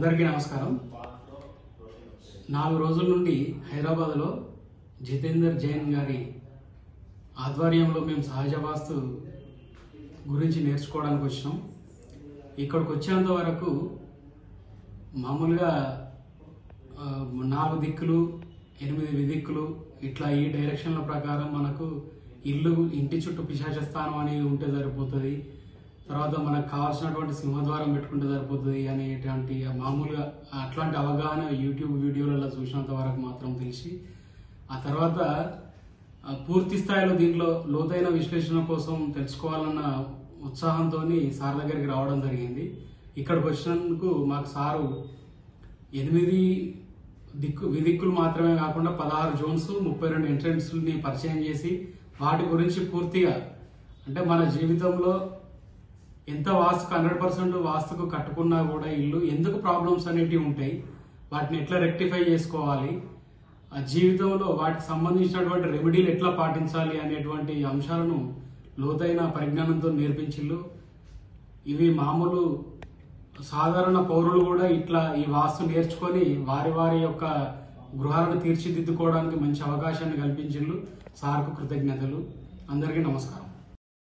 అందరికీ నమస్కారం నాలుగు రోజుల నుండి హైదరాబాద్లో జితేందర్ జైన్ గారి ఆధ్వర్యంలో మేము సహజ వాస్తు గురించి నేర్చుకోవడానికి వచ్చినాం ఇక్కడికి వచ్చేంత వరకు మామూలుగా ఆ, నాలుగు దిక్కులు ఎనిమిది విదిక్కులు ఇట్లా ఈ డైరెక్షన్ల ప్రకారం మనకు ఇల్లు ఇంటి చుట్టూ పిశాచ స్థానం అని ఉంటే సరిపోతుంది తర్వాత మనకు కావాల్సినటువంటి సింహద్వారం పెట్టుకుంటే సరిపోతుంది అనేటువంటి మామూలుగా అట్లాంటి అవగాహన యూట్యూబ్ వీడియోలలో చూసినంత వరకు మాత్రం తెలిసి ఆ తర్వాత ఆ, పూర్తి స్థాయిలో దీంట్లో లోతైన విశ్లేషణ కోసం తెలుసుకోవాలన్న ఉత్సాహంతో సార్ దగ్గరికి రావడం జరిగింది ఇక్కడికి వచ్చినందుకు మాకు సారు ఎనిమిది దిక్కు విదిక్కులు మాత్రమే కాకుండా పదహారు జోన్స్ ముప్పై రెండు ఎంట్రన్స్ని పరిచయం చేసి వాటి గురించి పూర్తిగా అంటే మన జీవితంలో ఎంత వాస్తుకు హండ్రెడ్ పర్సెంట్ వాస్తుకు కట్టుకున్నా కూడా ఇల్లు ఎందుకు ప్రాబ్లమ్స్ అనేటివి ఉంటాయి వాటిని ఎట్లా రెక్టిఫై చేసుకోవాలి ఆ జీవితంలో వాటికి సంబంధించినటువంటి రెమెడీలు ఎట్లా పాటించాలి అనేటువంటి అంశాలను లోతైన పరిజ్ఞానంతో నేర్పించిల్లు ఇవి మామూలు సాధారణ పౌరులు కూడా ఇట్లా ఈ వాస్తు నేర్చుకొని వారి వారి యొక్క గృహాలను తీర్చిదిద్దుకోవడానికి మంచి అవకాశాన్ని కల్పించిల్లు సార్కు కృతజ్ఞతలు అందరికీ నమస్కారం